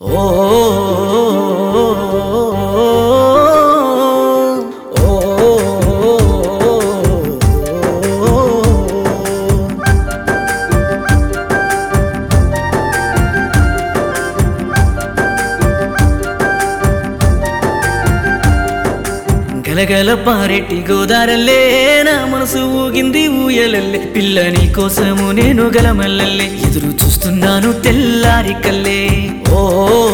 ఓ గలగల పారెట్టి గోదారల్లే నా మనసు ఊగింది ఊయలల్లే పిల్ల నీ కోసము నేను గలమల్లల్లే ఎదురు చూస్తున్నాను తెల్లారి కల్లే ఓ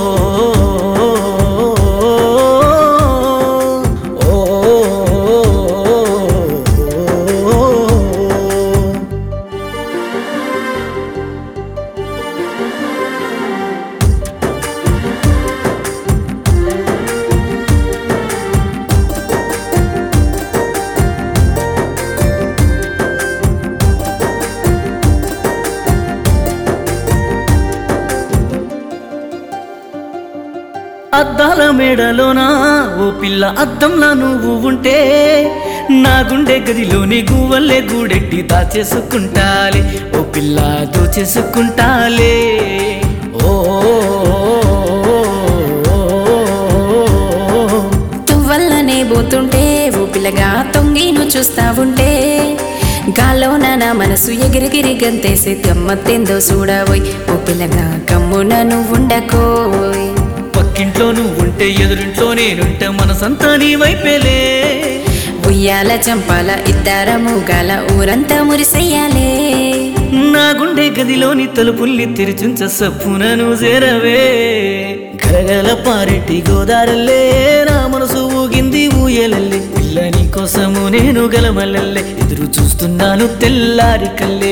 ఓ, ఓ, అద్దాల మేడలోనా ఓ పిల్ల అద్దంలా నువ్వు ఉంటే నా గుండె గదిలోని గువ్వల్లే గూడెట్టి దాచేసుకుంటాలే ఓ పిల్ల దోచేసుకుంటాలే ఓ తువ్వల్లనే పోతుంటే ఓ పిల్లగా తొంగిను చూస్తా ఉంటే గాలోన నా మనసు ఎగిరిగిరి గంతేసి గమ్మత్తేందో చూడబోయ్ ఓ పిల్లగా కమ్మున నువ్వుండకోయ్ పక్కింట్లో నువ్వు ఉంటే ఎదురింట్లో నేనుంటే మనసంతా నీ వైపేలే ఉయ్యాల చంపాల ఇద్దరము గల ఊరంతా మురిసెయ్యాలే నా గుండె గదిలోని తలుపుల్ని తెరిచుంచ సప్పునను చేరవే గలగల పారెట్టి గోదారల్లే నా మనసు ఊగింది ఊయలల్లే పిల్ల నీ కోసము నేను గలమల్లల్లే ఎదురు చూస్తున్నాను తెల్లారి కల్లే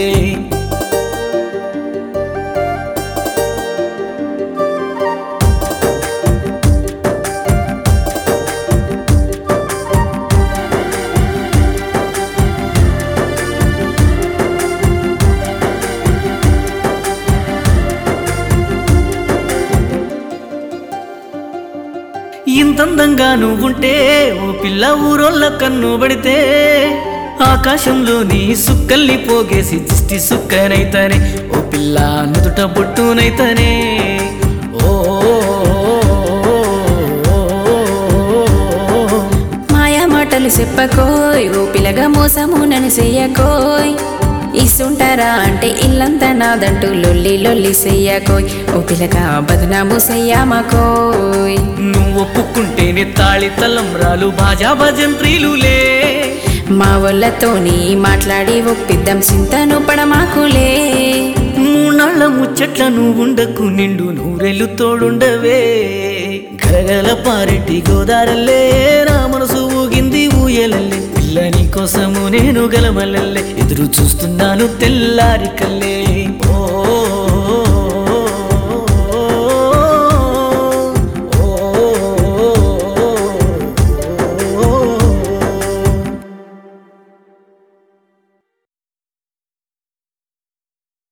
ఇంతందంగా నువ్వుంటే ఓ పిల్ల ఊరోళ్ళ కన్ను పడితే ఆకాశంలో నీ సుక్కల్ని పోగేసి దిష్టి సుక్కనైతనే ఓ పిల్ల నుదుట బొట్టునైతనే ఓ మాయా మాటలు చెప్పకోయ్ ఓ పిల్లగా మోసము నన్ను చెయ్యకోయ్ ఇస్తుంటారా అంటే ఇల్లంతా నాదంటూ లొల్లి లొల్లి చెయ్యకోయ్ ఓ పిల్లగా బదునాము చెయ్యామకోయ్ నువ్వు ఒప్పుకుంటేనే తాళి తలంబ్రాలు బాజా భజంత్రీలులే మా వాళ్ళతోని మాట్లాడి ఒప్పిద్దాం చింతను పడమాకులే మూనాళ్ళ ముచ్చట్ల నువ్వుండకు నిండు నూరెళ్ళు తోడుండవే గలగల పారెట్టి గోదారల్లే నా మనసు ఊగింది ఊయలల్లే పిల్ల నీ కోసము నేను గలమల్లల్లే ఎదురు చూస్తున్నాను తెల్లారి కల్లే